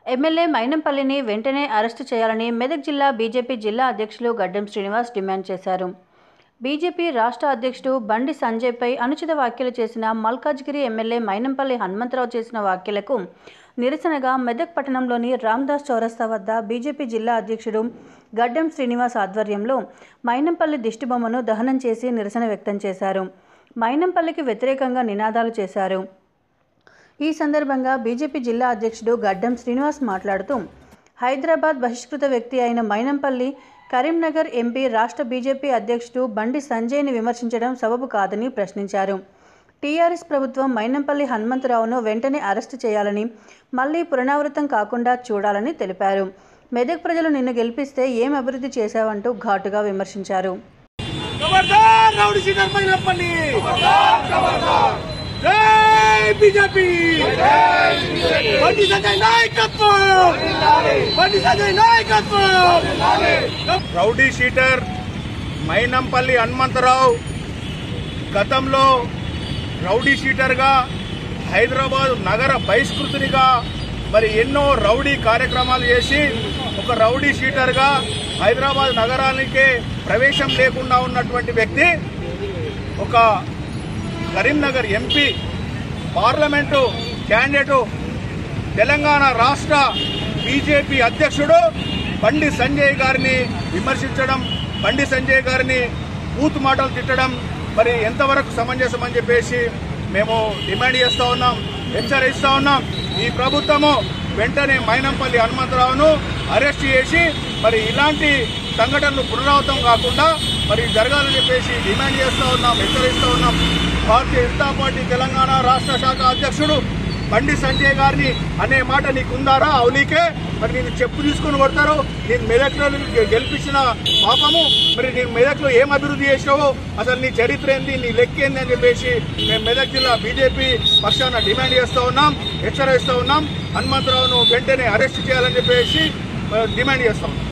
MLA మైనంపల్లిని వెంటనే arrest చేయాలని మెదక్ జిల్లా బీజేపీ జిల్లా అధ్యక్షులు గడ్డం శ్రీనివాస్ డిమాండ్ చేశారు బీజేపీ రాష్ట్ర అధ్యక్షుడు బండి సంజయ్పై అనుచిత వ్యాఖ్యలు చేసిన మల్కాజ్గిరి ఎమ్మెల్యే మైనంపల్లి హనుమంతరావు చేసిన వ్యాఖ్యలకు నిరసనగా మెదక్ పట్టణంలోని రామ్దాస్ చౌరస్తా వద్ద బీజేపీ జిల్లా అధ్యక్షుడు గడ్డం శ్రీనివాస్ ఆధ్వర్యంలో మైనంపల్లి దిష్టిబొమ్మను దహనం చేసి నిరసన వ్యక్తం చేశారు మైనంపల్లికి వ్యతిరేకంగా నినాదాలు చేశారు ఈ సందర్భంగా బీజేపీ జిల్లా అధ్యక్షుడు గడ్డం శ్రీనివాస్ మాట్లాడుతూ హైదరాబాద్ బహిష్కృత వ్యక్తి అయిన మైనంపల్లి కరీంనగర్ ఎంపీ రాష్ట్ర బీజేపీ అధ్యక్షుడు బండి సంజయ్ని విమర్శించడం సబబు కాదని ప్రశ్నించారు టీఆర్ఎస్ ప్రభుత్వం మైనంపల్లి హనుమంతరావును వెంటనే అరెస్టు చేయాలని మళ్లీ పునరావృతం కాకుండా చూడాలని తెలిపారు మెదక్ ప్రజలు నిన్ను గెలిపిస్తే ఏం అభివృద్ధి చేశావంటూ ఘాటుగా విమర్శించారు ఖబర్దార్ రౌడీ సీటర్ మైనప్పల్లి జై బీజేపీ బండి సంజయ్ నాయకత్వం బండి సంజయ్ నాయకత్వం రౌడీ షీటర్ మైనంపల్లి హనుమంతరావు గతంలో రౌడీ షీటర్గా హైదరాబాద్ నగర బహిష్కృతునిగా మరి ఎన్నో రౌడీ కార్యక్రమాలు చేసి ఒక రౌడీ షీటర్గా హైదరాబాద్ నగరానికే ప్రవేశం లేకుండా ఉన్నటువంటి వ్యక్తి ఒక Karimnagar MP parliament candidate Telangana రాష్ట్ర బీజేపీ అధ్యక్షుడు బండి సంజయ్ గారిని విమర్శించడం బండి సంజయ్ గారిని బూత్ మాటలు తిట్టడం మరి ఎంతవరకు సమంజసం అని చెప్పేసి మేము డిమాండ్ చేస్తా ఉన్నాం హెచ్చరిస్తా ఉన్నాం ఈ ప్రభుత్వము వెంటనే మైనంపల్లి హనుమంతరావును అరెస్ట్ చేసి మరి ఇలాంటి సంఘటనలు పునరావృతం కాకుండా మరి జరగాలని చెప్పేసి డిమాండ్ చేస్తా ఉన్నాం హెచ్చరిస్తా ఉన్నాం భారతీయ జనతా పార్టీ తెలంగాణ రాష్ట్ర శాఖ అధ్యక్షుడు బండి సంజయ్ గారిని అనే మాట నీకుందారా అవునీకే మరి నేను చెప్పు తీసుకుని కొడతారు నేను మెదక్లో గెలిపించిన పాపము మరి నేను మెదక్లో ఏం అభివృద్ధి చేసినావో అసలు నీ చరిత్ర ఏంది నీ లెక్క ఏంది అని చెప్పేసి మేము మెదక్ జిల్లా బీజేపీ పక్షాన డిమాండ్ చేస్తూ ఉన్నాం హెచ్చరిస్తూ ఉన్నాం హనుమంతరావును వెంటనే అరెస్ట్ చేయాలని చెప్పేసి ఆ, డిమాండ్ చేస్తాం